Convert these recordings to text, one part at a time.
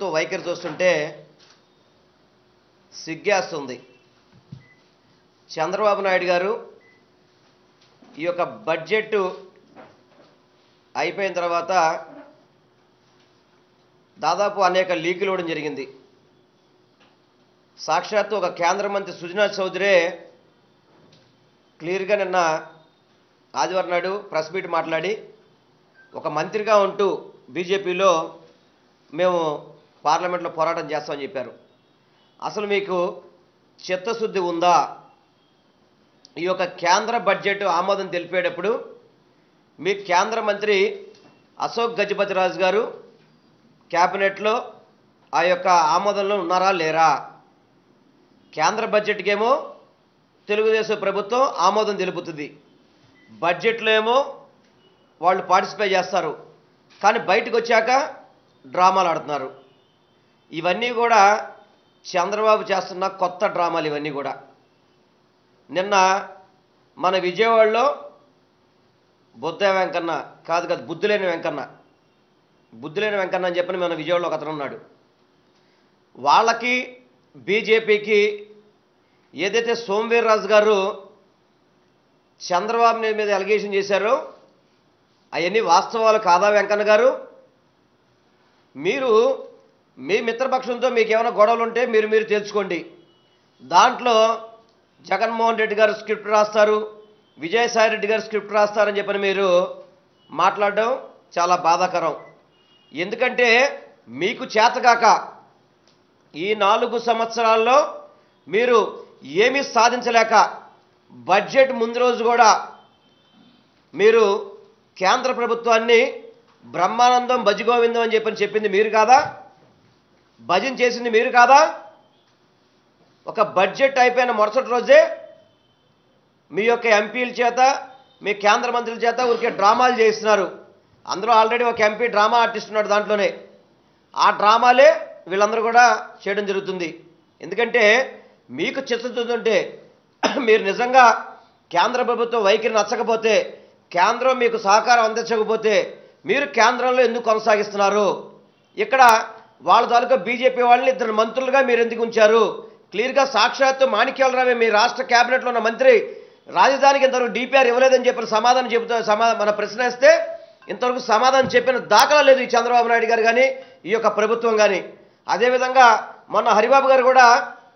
ప్రభుత్వ వైఖరి చూస్తుంటే సిగ్గేస్తుంది చంద్రబాబు నాయుడు గారు ఈ యొక్క బడ్జెట్ అయిపోయిన తర్వాత దాదాపు అనేక లీకులు ఇవ్వడం జరిగింది సాక్షాత్తు ఒక కేంద్ర మంత్రి సుజనా చౌదరే క్లియర్గా నిన్న ఆదివారం నాడు ప్రెస్ మీట్ మాట్లాడి ఒక మంత్రిగా ఉంటూ బీజేపీలో మేము పార్లమెంట్లో పోరాటం చేస్తామని చెప్పారు అసలు మీకు చిత్తశుద్ధి ఉందా ఈ యొక్క కేంద్ర బడ్జెట్ ఆమోదం తెలిపేటప్పుడు మీ కేంద్ర మంత్రి అశోక్ గజపతిరాజు గారు క్యాబినెట్లో ఆ యొక్క ఆమోదంలో ఉన్నారా లేరా కేంద్ర బడ్జెట్కేమో తెలుగుదేశం ప్రభుత్వం ఆమోదం తెలుపుతుంది బడ్జెట్లో ఏమో వాళ్ళు పార్టిసిపేట్ చేస్తారు కానీ బయటకు వచ్చాక డ్రామాలు ఆడుతున్నారు ఇవన్నీ కూడా చంద్రబాబు చేస్తున్న కొత్త డ్రామాలు ఇవన్నీ కూడా నిన్న మన విజయవాడలో బుద్ధ వెంకన్న కాదు కాదు బుద్ధులేని వెంకన్న బుద్ధులేని వెంకన్న అని చెప్పని మన విజయవాడలో ఒక అతను ఉన్నాడు వాళ్ళకి బీజేపీకి ఏదైతే సోమవీర్రాజు గారు చంద్రబాబు నాయుడు మీద అలిగేషన్ చేశారో అవన్నీ వాస్తవాలు కాదా వెంకన్న గారు మీరు మీ మిత్రపక్షంతో మీకు ఏమైనా గొడవలు ఉంటే మీరు మీరు తెలుసుకోండి దాంట్లో జగన్మోహన్ రెడ్డి గారు స్క్రిప్ట్ రాస్తారు విజయసాయి రెడ్డి గారు స్క్రిప్ట్ రాస్తారని చెప్పని మీరు మాట్లాడడం చాలా బాధాకరం ఎందుకంటే మీకు చేతగాక ఈ నాలుగు సంవత్సరాల్లో మీరు ఏమీ సాధించలేక బడ్జెట్ ముందు రోజు కూడా మీరు కేంద్ర ప్రభుత్వాన్ని బ్రహ్మానందం భజగోవిందం అని చెప్పని చెప్పింది మీరు కాదా భజన చేసింది మీరు కాదా ఒక బడ్జెట్ అయిపోయిన మరుసటి రోజే మీ యొక్క ఎంపీల చేత మీ కేంద్ర మంత్రుల చేత ఊరికే డ్రామాలు చేస్తున్నారు అందులో ఆల్రెడీ ఒక ఎంపీ డ్రామా ఆర్టిస్ట్ ఉన్నాడు దాంట్లోనే ఆ డ్రామాలే వీళ్ళందరూ కూడా చేయడం జరుగుతుంది ఎందుకంటే మీకు చిత్తశుద్ధి ఉంటే మీరు నిజంగా కేంద్ర ప్రభుత్వం వైఖరి నచ్చకపోతే కేంద్రం మీకు సహకారం అందించకపోతే మీరు కేంద్రంలో ఎందుకు కొనసాగిస్తున్నారు ఇక్కడ వాళ్ళ తాలూకా బీజేపీ వాళ్ళని ఇద్దరు మంత్రులుగా మీరు ఎందుకు ఉంచారు క్లియర్గా సాక్షాత్తు మాణిక్యాలరావే మీ రాష్ట్ర కేబినెట్లో ఉన్న మంత్రి రాజధానికి ఇంతవరకు డిపిఆర్ ఇవ్వలేదని చెప్పిన సమాధానం చెబుతా సమా మన ప్రశ్న వేస్తే ఇంతవరకు సమాధానం చెప్పిన దాఖలా లేదు ఈ చంద్రబాబు నాయుడు గారు కానీ ఈ యొక్క ప్రభుత్వం కానీ అదేవిధంగా మొన్న హరిబాబు గారు కూడా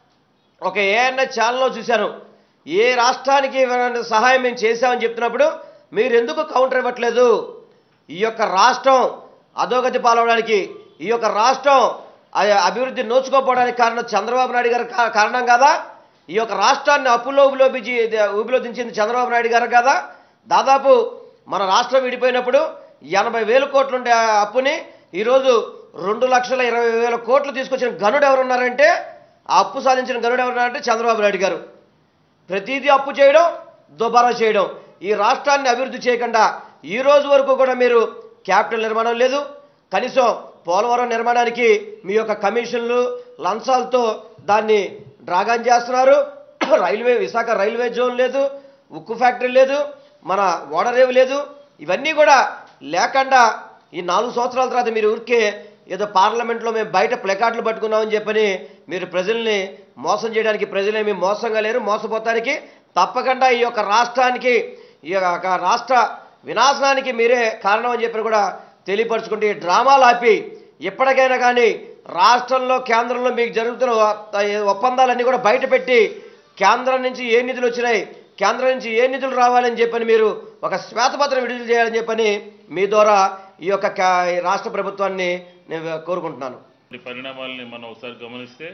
ఒక ఏఎన్ఐ ఛానల్లో చూశాను ఏ రాష్ట్రానికి ఇవ్వని సహాయం మేము చేశామని చెప్తున్నప్పుడు మీరు ఎందుకు కౌంటర్ ఇవ్వట్లేదు ఈ యొక్క రాష్ట్రం అధోగతి పాలవడానికి ఈ యొక్క రాష్ట్రం అ- అభివృద్ధి నోచుకోపోవడానికి కారణం చంద్రబాబు నాయుడు గారు కా- కారణం కాదా ఈ యొక్క రాష్ట్రాన్ని అప్పులో ఊబిలోపించి ఊబిలో దించింది చంద్రబాబు నాయుడు గారు కదా దాదాపు మన రాష్ట్రం విడిపోయినప్పుడు ఎనభై వేల కోట్లుండే ఆ అప్పుని ఈరోజు రెండు లక్షల ఇరవై వేల కోట్లు తీసుకొచ్చిన గనుడు ఎవరున్నారంటే ఆ అప్పు సాధించిన గనుడు ఎవరున్నారంటే చంద్రబాబు నాయుడు గారు ప్రతిదీ అప్పు చేయడం దుబారా చేయడం ఈ రాష్ట్రాన్ని అభివృద్ధి చేయకుండా ఈ రోజు వరకు కూడా మీరు క్యాపిటల్ నిర్మాణం లేదు కనీసం పోలవరం నిర్మాణానికి మీ యొక్క కమిషన్లు లంచాలతో దాన్ని డ్రాగాన్ చేస్తున్నారు రైల్వే విశాఖ రైల్వే జోన్ లేదు ఉక్కు ఫ్యాక్టరీ లేదు మన ఓడరేవు లేదు ఇవన్నీ కూడా లేకుండా ఈ నాలుగు సంవత్సరాల తర్వాత మీరు ఊరికే ఏదో పార్లమెంట్లో మేము బయట ప్లకార్డులు పట్టుకున్నామని చెప్పని మీరు ప్రజల్ని మోసం చేయడానికి ప్రజలేమి మోసంగా లేరు మోసపోతానికి తప్పకుండా ఈ యొక్క రాష్ట్రానికి ఈ యొక్క రాష్ట్ర వినాశనానికి మీరే కారణం అని చెప్పి కూడా తెలియపరచుకుంటే ఈ డ్రామాలు ఆపి ఎప్పటికైనా కానీ రాష్ట్రంలో కేంద్రంలో మీకు జరుగుతున్న ఒ- ఒప్పందాలన్నీ కూడా బయటపెట్టి కేంద్రం నుంచి ఏ నిధులు వచ్చినాయి కేంద్రం నుంచి ఏ నిధులు రావాలని చెప్పని మీరు ఒక శ్వేతపత్రం విడుదల చేయాలని చెప్పని మీ ద్వారా ఈ యొక్క కా- ఈ రాష్ట్ర ప్రభుత్వాన్ని నేను కోరుకుంటున్నాను ఈ పరిణామాలని మనం ఒకసారి గమనిస్తే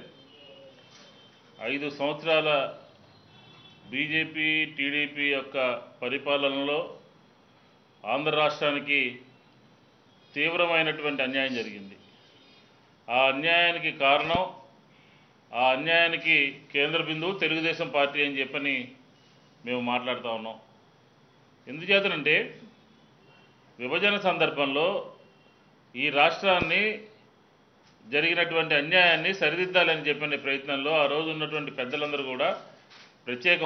ఐదు సంవత్సరాల బీజేపీ టీడీపీ యొక్క పరిపాలనలో ఆంధ్ర రాష్ట్రానికి తీవ్రమైనటువంటి అన్యాయం జరిగింది ఆ అన్యాయానికి కారణం ఆ అన్యాయానికి కేంద్ర బిందువు తెలుగుదేశం పార్టీ అని చెప్పని మేము మాట్లాడుతూ ఉన్నాం ఎందుచేతనంటే విభజన సందర్భంలో ఈ రాష్ట్రాన్ని జరిగినటువంటి అన్యాయాన్ని సరిదిద్దాలని చెప్పిన ప్రయత్నంలో ఆ రోజు ఉన్నటువంటి పెద్దలందరూ కూడా ప్రత్యేక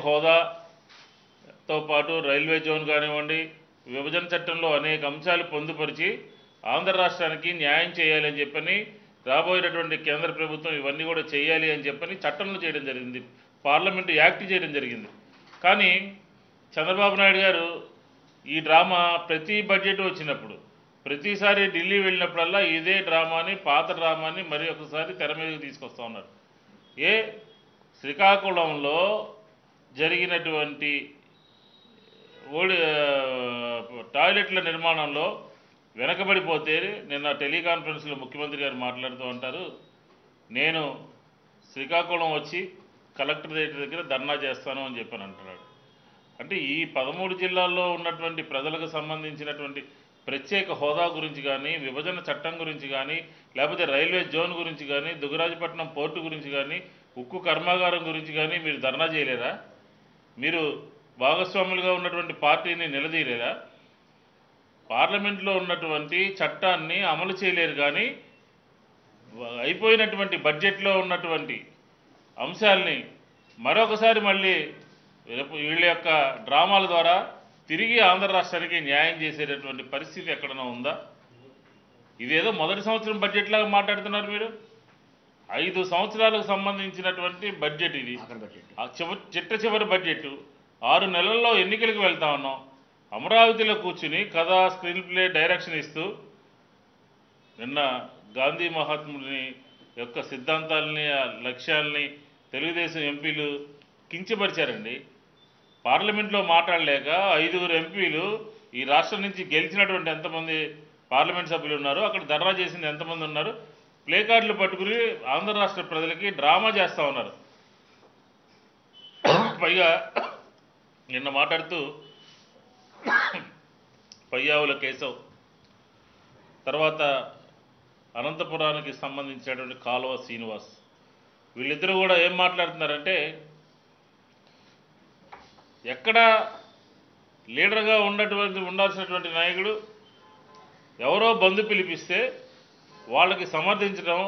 హోదాతో పాటు రైల్వే జోన్ కానివ్వండి విభజన చట్టంలో అనేక అంశాలు పొందుపరిచి ఆంధ్ర రాష్ట్రానికి న్యాయం చేయాలని చెప్పని రాబోయేటటువంటి కేంద్ర ప్రభుత్వం ఇవన్నీ కూడా చేయాలి అని చెప్పని చట్టంలో చేయడం జరిగింది పార్లమెంటు యాక్ట్ చేయడం జరిగింది కానీ చంద్రబాబు నాయుడు గారు ఈ డ్రామా ప్రతి బడ్జెట్ వచ్చినప్పుడు ప్రతిసారి ఢిల్లీ వెళ్ళినప్పుడల్లా ఇదే డ్రామాని పాత డ్రామాని మరి ఒకసారి తెర మీదకి తీసుకొస్తా ఉన్నారు ఏ శ్రీకాకుళంలో జరిగినటువంటి ఓడి ఆ, టాయిలెట్ల నిర్మాణంలో వెనకబడిపోతే నిన్న టెలికాన్ఫరెన్స్లో ముఖ్యమంత్రి గారు మాట్లాడుతూ ఉంటారు నేను శ్రీకాకుళం వచ్చి కలెక్టర్ దగ్గర ధర్నా చేస్తాను అని చెప్పని అంటున్నాడు అంటే ఈ పదమూడు జిల్లాల్లో ఉన్నటువంటి ప్రజలకు సంబంధించినటువంటి ప్రత్యేక హోదా గురించి కానీ విభజన చట్టం గురించి కానీ లేకపోతే రైల్వే జోన్ గురించి కానీ దుగరాజపట్నం పోర్టు గురించి కానీ ఉక్కు కర్మాగారం గురించి కానీ మీరు ధర్నా చేయలేరా మీరు భాగస్వాములుగా ఉన్నటువంటి పార్టీని నిలదీయలేరా పార్లమెంట్లో ఉన్నటువంటి చట్టాన్ని అమలు చేయలేరు కానీ వ- అయిపోయినటువంటి బడ్జెట్లో ఉన్నటువంటి అంశాల్ని మరొకసారి మళ్ళీ రేపు వీళ్ళ యొక్క డ్రామాల ద్వారా తిరిగి ఆంధ్ర రాష్ట్రానికి న్యాయం చేసేటటువంటి పరిస్థితి ఎక్కడైనా ఉందా ఇదేదో మొదటి సంవత్సరం బడ్జెట్ లాగా మాట్లాడుతున్నారు మీరు ఐదు సంవత్సరాలకు సంబంధించినటువంటి బడ్జెట్ ఇది ఆఖరి బడ్జెట్ ఆ చివరి చిట్ట చివరి బడ్జెట్ ఆరు నెలల్లో ఎన్నికలకు వెళ్తా ఉన్నాం అమరావతిలో కూర్చుని కథ స్క్రీన్ ప్లే డైరెక్షన్ ఇస్తూ నిన్న గాంధీ మహాత్ముడిని యొక్క సిద్ధాంతాలని ఆ లక్ష్యాలని తెలుగుదేశం ఎంపీలు కించపరిచారండి పార్లమెంట్లో మాట్లాడలేక ఐదుగురు ఎంపీలు ఈ రాష్ట్రం నుంచి గెలిచినటువంటి ఎంతమంది పార్లమెంట్ సభ్యులు ఉన్నారు అక్కడ ధర్నా చేసింది ఎంతమంది ఉన్నారు ప్లే కార్డులు పట్టుకుని ఆంధ్ర రాష్ట్ర ప్రజలకి డ్రామా చేస్తూ ఉన్నారు పైగా నిన్న మాట్లాడుతూ పయ్యావుల కేశవ్ తర్వాత అనంతపురానికి సంబంధించినటువంటి కాలువ శ్రీనివాస్ వీళ్ళిద్దరూ కూడా ఏం మాట్లాడుతున్నారంటే ఎక్కడ లీడర్గా ఉన్నటువంటి ఉండాల్సినటువంటి నాయకుడు ఎవరో బంధు పిలిపిస్తే వాళ్ళకి సమర్థించడం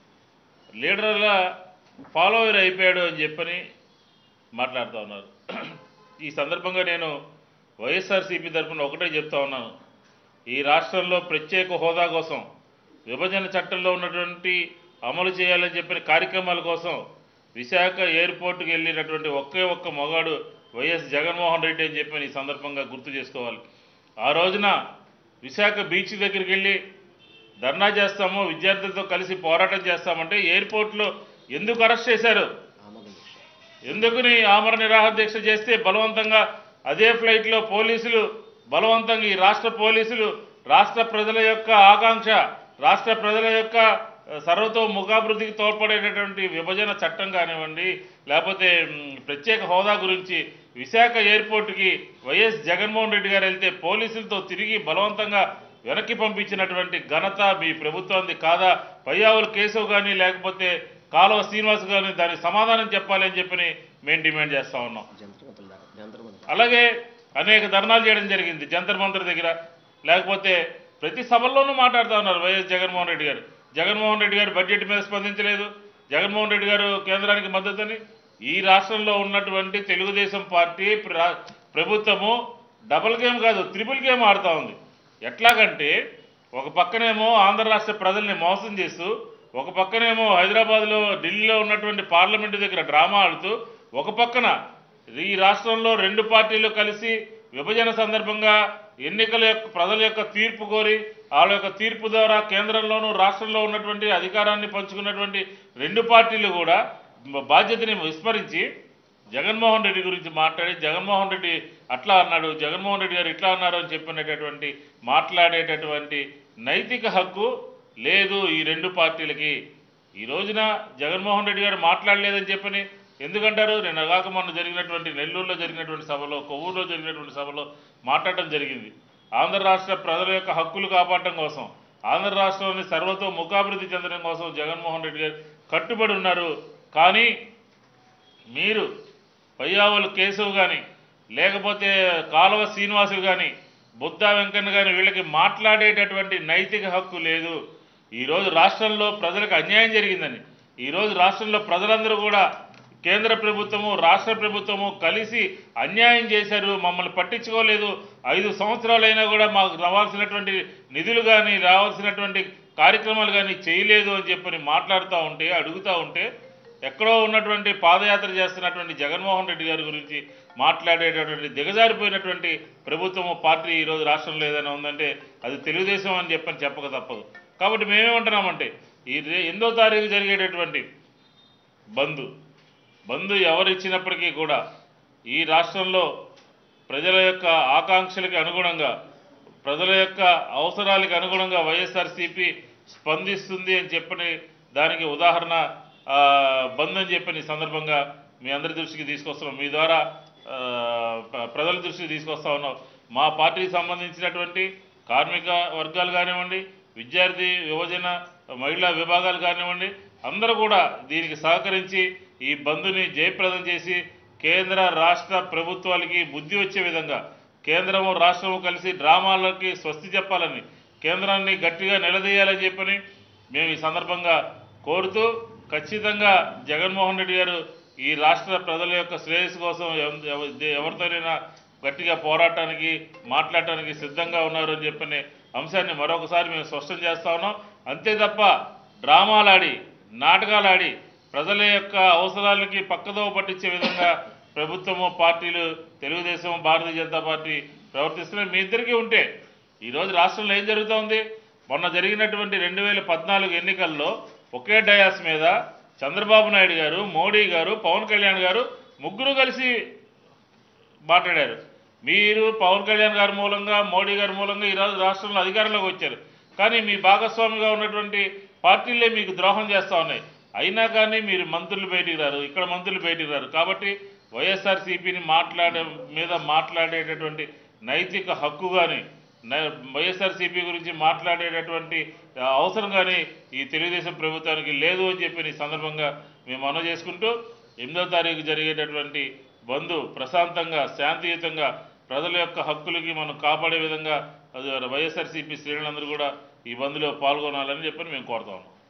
లీడర్గా ఫాలోవర్ అయిపోయాడు అని చెప్పని మాట్లాడుతూ ఉన్నారు ఈ సందర్భంగా నేను వైఎస్ఆర్సీపీ తరఫున ఒకటే చెప్తా ఉన్నాను ఈ రాష్ట్రంలో ప్రత్యేక హోదా కోసం విభజన చట్టంలో ఉన్నటువంటి అమలు చేయాలని చెప్పిన కార్యక్రమాల కోసం విశాఖ ఎయిర్పోర్ట్కి వెళ్ళినటువంటి ఒకే ఒక్క మొగాడు వైఎస్ జగన్మోహన్ రెడ్డి అని చెప్పి ఈ సందర్భంగా గుర్తు చేసుకోవాలి ఆ రోజున విశాఖ బీచ్ దగ్గరికి వెళ్ళి ధర్నా చేస్తాము విద్యార్థులతో కలిసి పోరాటం చేస్తామంటే ఎయిర్పోర్ట్లో ఎందుకు అరెస్ట్ చేశారు ఆమోదం దీక్ష. ఎందుకుని ఆమర నిరాహార దీక్ష చేస్తే బలవంతంగా అదే ఫ్లైట్లో పోలీసులు బలవంతంగా ఈ రాష్ట్ర పోలీసులు రాష్ట్ర ప్రజల యొక్క ఆకాంక్ష రాష్ట్ర ప్రజల యొక్క ఆ, సర్వతో ముఖాభివృద్ధికి తోడ్పడేటటువంటి విభజన చట్టం కానివ్వండి లేకపోతే మ్, ప్రత్యేక హోదా గురించి విశాఖ ఎయిర్పోర్ట్కి వైఎస్ జగన్మోహన్ రెడ్డి గారు వెళ్తే పోలీసులతో తిరిగి బలవంతంగా వెనక్కి పంపించినటువంటి ఘనత మీ ప్రభుత్వానికి కాదా పయ్యావుల కేశవ్ కానీ లేకపోతే కాలువ శ్రీనివాస్ కానీ దానికి సమాధానం చెప్పాలి అని చెప్పని మేము డిమాండ్ చేస్తా ఉన్నాం జంతర్ మంత్రుల దాకా జంతర్ మంత్రులు అలాగే అనేక ధర్నాలు చేయడం జరిగింది జంతర్ మంతర్ దగ్గర లేకపోతే ప్రతి సభల్లోనూ మాట్లాడుతూ ఉన్నారు వైఎస్ జగన్మోహన్ రెడ్డి గారు జగన్మోహన్ రెడ్డి గారు బడ్జెట్ మీద స్పందించలేదు జగన్మోహన్ రెడ్డి గారు కేంద్రానికి మద్దతుని ఈ రాష్ట్రంలో ఉన్నటువంటి తెలుగుదేశం పార్టీ ప్ర- ప్రభుత్వము డబుల్ గేమ్ కాదు త్రిపుల్ గేమ్ ఆడుతూ ఉంది ఎట్లాగంటే ఒక పక్కనేమో ఆంధ్ర రాష్ట్ర ప్రజల్ని మోసం చేస్తూ ఒక పక్కనేమో హైదరాబాద్లో ఢిల్లీలో ఉన్నటువంటి పార్లమెంటు దగ్గర డ్రామా ఆడుతూ ఒక పక్కన ఈ రాష్ట్రంలో రెండు పార్టీలు కలిసి విభజన సందర్భంగా ఎన్నికల యొక్క ప్రజల యొక్క తీర్పు కోరి వాళ్ళ యొక్క తీర్పు ద్వారా కేంద్రంలోనూ రాష్ట్రంలో ఉన్నటువంటి అధికారాన్ని పంచుకున్నటువంటి రెండు పార్టీలు కూడా బాధ్యతని విస్మరించి జగన్మోహన్ రెడ్డి గురించి మాట్లాడి జగన్మోహన్ రెడ్డి అట్లా అన్నాడు జగన్మోహన్ రెడ్డి గారు ఇట్లా అన్నారు అని చెప్పినటువంటి మాట్లాడేటటువంటి నైతిక హక్కు లేదు ఈ రెండు పార్టీలకి ఈ రోజున జగన్మోహన్ రెడ్డి గారు మాట్లాడలేదని చెప్పని ఎందుకంటారు నిన్న కాక మొన్న జరిగినటువంటి నెల్లూరులో జరిగినటువంటి సభలో కొవ్వూరులో జరిగినటువంటి సభలో మాట్లాడటం జరిగింది ఆంధ్ర రాష్ట్ర ప్రజల యొక్క హక్కులు కాపాడటం కోసం ఆంధ్ర రాష్ట్రాన్ని సర్వతో ముఖాభివృద్ధి చెందడం కోసం జగన్మోహన్ రెడ్డి గారు కట్టుబడి ఉన్నారు కానీ మీరు పయ్యావుల కేశవ్ కానీ లేకపోతే కాలువ శ్రీనివాసు కానీ బుద్ధా వెంకన్న కానీ వీళ్ళకి మాట్లాడేటటువంటి నైతిక హక్కు లేదు ఈరోజు రాష్ట్రంలో ప్రజలకు అన్యాయం జరిగిందని ఈరోజు రాష్ట్రంలో ప్రజలందరూ కూడా కేంద్ర ప్రభుత్వము రాష్ట్ర ప్రభుత్వము కలిసి అన్యాయం చేశారు మమ్మల్ని పట్టించుకోలేదు ఐదు సంవత్సరాలైనా కూడా మాకు రావాల్సినటువంటి నిధులు కానీ రావాల్సినటువంటి కార్యక్రమాలు కానీ చేయలేదు అని చెప్పని మాట్లాడుతూ ఉంటే అడుగుతూ ఉంటే ఎక్కడో ఉన్నటువంటి పాదయాత్ర చేస్తున్నటువంటి జగన్మోహన్ రెడ్డి గారి గురించి మాట్లాడేటటువంటి దిగజారిపోయినటువంటి ప్రభుత్వము పార్టీ ఈరోజు రాష్ట్రంలో ఏదైనా ఉందంటే అది తెలుగుదేశం అని చెప్పని చెప్పక తప్పదు కాబట్టి మేమేమంటున్నామంటే ఈ రే- ఎనిమిదో తారీఖు జరిగేటటువంటి బంధు బంధు ఎవరిచ్చినప్పటికీ కూడా ఈ రాష్ట్రంలో ప్రజల యొక్క ఆకాంక్షలకు అనుగుణంగా ప్రజల యొక్క అవసరాలకు అనుగుణంగా వైఎస్ఆర్సీపీ స్పందిస్తుంది అని చెప్పని దానికి ఉదాహరణ ఆ, బంద్ అని చెప్పని ఈ సందర్భంగా మీ అందరి దృష్టికి తీసుకొస్తున్నాం మీ ద్వారా ఆ, ప్ర- ప్రజల దృష్టికి తీసుకొస్తా ఉన్నాం మా పార్టీకి సంబంధించినటువంటి కార్మిక వర్గాలు కానివ్వండి విద్యార్థి యువజన మహిళా విభాగాలు కానివ్వండి అందరూ కూడా దీనికి సహకరించి ఈ బంధుని జయప్రదం చేసి కేంద్ర రాష్ట్ర ప్రభుత్వాలకి బుద్ధి వచ్చే విధంగా కేంద్రము రాష్ట్రము కలిసి డ్రామాలకి స్వస్తి చెప్పాలని కేంద్రాన్ని గట్టిగా నిలదీయాలని చెప్పని మేము ఈ సందర్భంగా కోరుతూ ఖచ్చితంగా జగన్మోహన్ రెడ్డి గారు ఈ రాష్ట్ర ప్రజల యొక్క శ్రేయస్సు కోసం ఎవ- ఎవ- ఎవరితోనైనా గట్టిగా పోరాటానికి మాట్లాడటానికి సిద్ధంగా ఉన్నారు అని చెప్పని అంశాన్ని మరొకసారి మేము స్పష్టం చేస్తా ఉన్నాం అంతే తప్ప డ్రామాలాడి నాటకాలాడి ప్రజల యొక్క అవసరాలకి పక్కదోవ పట్టించే విధంగా ప్రభుత్వము పార్టీలు తెలుగుదేశం భారతీయ జనతా పార్టీ ప్రవర్తిస్తున్నాయి మీ ఇద్దరికీ ఉంటే ఈరోజు రాష్ట్రంలో ఏం జరుగుతోంది మొన్న జరిగినటువంటి రెండు వేల పద్నాలుగు ఎన్నికల్లో ఒకే డయాస్ మీద చంద్రబాబు నాయుడు గారు మోడీ గారు పవన్ కళ్యాణ్ గారు ముగ్గురు కలిసి మాట్లాడారు మీరు పవన్ కళ్యాణ్ గారి మూలంగా మోడీ గారి మూలంగా ఈరోజు రాష్ట్రంలో అధికారంలోకి వచ్చారు కానీ మీ భాగస్వామిగా ఉన్నటువంటి పార్టీలే మీకు ద్రోహం చేస్తూ ఉన్నాయి అయినా కానీ మీరు మంత్రులు బయటికి రారు ఇక్కడ మంత్రులు బయటికి రారు కాబట్టి వైఎస్ఆర్సీపీని మాట్లాడే మీద మాట్లాడేటటువంటి నైతిక హక్కు కానీ వైఎస్ఆర్సీపీ గురించి మాట్లాడేటటువంటి ఆ, అవసరం కానీ ఈ తెలుగుదేశం ప్రభుత్వానికి లేదు అని చెప్పి ఈ సందర్భంగా మేము మనవి చేసుకుంటూ ఎనిమిదో తారీఖు జరిగేటటువంటి బంధు ప్రశాంతంగా శాంతియుతంగా ప్రజల యొక్క హక్కులకి మనం కాపాడే విధంగా అది వైఎస్ఆర్సీపీ శ్రేణులందరూ కూడా ఈ బంద్లో పాల్గొనాలని చెప్పని మేము కోరుతా ఉన్నాం